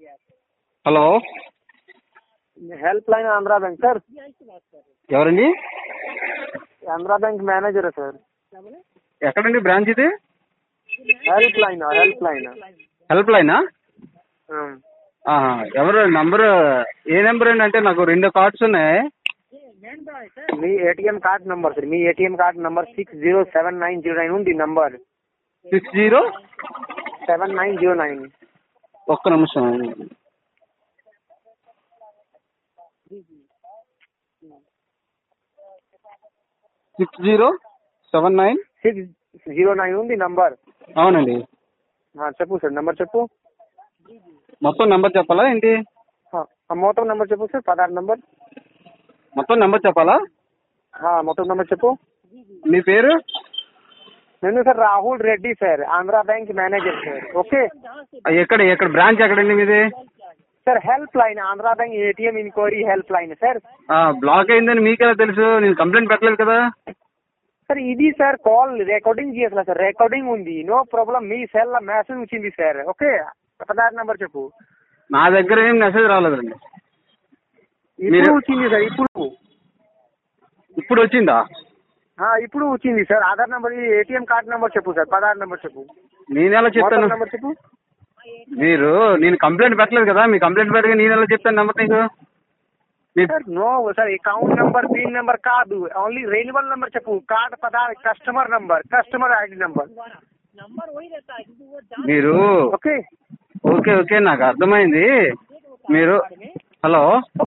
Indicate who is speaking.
Speaker 1: hello
Speaker 2: help line Andhra bank sir
Speaker 1: ఎవరండి
Speaker 2: Andhra bank manager है sir
Speaker 1: ఎక్కడండి బ్రాంచ్ ఇది
Speaker 2: help line help line
Speaker 1: help లైనా ఆహా, ఎవరు నంబర్ ఏ నెంబర్ అండి అంటే నాకు రెండు కార్డ్స్ ఉన్నాయి
Speaker 2: మీ ఏటీఎం కార్డ్ నంబర్ సార్ మీ ATM card number six zero seven nine zero nine ఉంది number
Speaker 1: six zero
Speaker 2: seven nine zero nine
Speaker 1: ఒక్క నిమిషం six zero seven nine
Speaker 2: six zero nine ఉంది నంబర్
Speaker 1: అవునండి
Speaker 2: చెప్పు సార్ నంబర్ చెప్పు
Speaker 1: మొత్తం నెంబర్ చెప్పాలా ఏంటి
Speaker 2: ఆ, ఆ మొత్తం నంబర్ చెప్పు సార్ పదహారు నంబర్
Speaker 1: మొత్తం నెంబర్ చెప్పాలా
Speaker 2: ఆ, మొత్తం నంబర్ చెప్పు
Speaker 1: మీ పేరు
Speaker 2: నేను sir Rahul Reddy sir Andhra bank manager sir okay
Speaker 1: ఎక్కడ ఎక్కడ బ్రాంచ్ ఎక్కడండి మీది
Speaker 2: sir help line Andhra bank ATM inquiry help line sir
Speaker 1: ఆ, బ్లాక్ అయిందని మీకెలా తెలుసు నేను కంప్లైంట్ పెట్టలేదు కదా
Speaker 2: సార్ ఇది సార్ కాల్ రికార్డింగ్ చేయాలి సార్ రికార్డింగ్ ఉంది నో ప్రాబ్లం మీ సెల్ మెసేజ్ వచ్చింది సార్ ఓకే పదహారు నంబర్ చెప్పు
Speaker 1: నా దగ్గర ఏం మెసేజ్ రాలేదండి
Speaker 2: ఇప్పుడు
Speaker 1: మీరు-
Speaker 2: వచ్చింది సార్ ఇప్పుడు
Speaker 1: ఇప్పుడు వచ్చిందా
Speaker 2: ఆ, ఇప్పుడు వచ్చింది sir Aadhaar number ATM card number చెప్పు సార్ పదహారు నంబర్ చెప్పు
Speaker 1: నేను ఎలా చెప్తాను
Speaker 2: నంబర్ చెప్పు
Speaker 1: మీరు నేను కంప్లైంట్ పెట్టలేదు కదా మీ కంప్లైంట్ పెట్టగా నేను ఎలా చెప్తాను నెంబర్ నీకు మీ
Speaker 2: sir no sir account number pin number కాదు ఓన్లీ రెన్యువల్ నంబర్ చెప్పు కార్డ్ పదహారు customer number customer ID number
Speaker 1: మీరు
Speaker 2: ఓకే
Speaker 1: ఓకే ఓకే నాకు అర్థమైంది మీరు హలో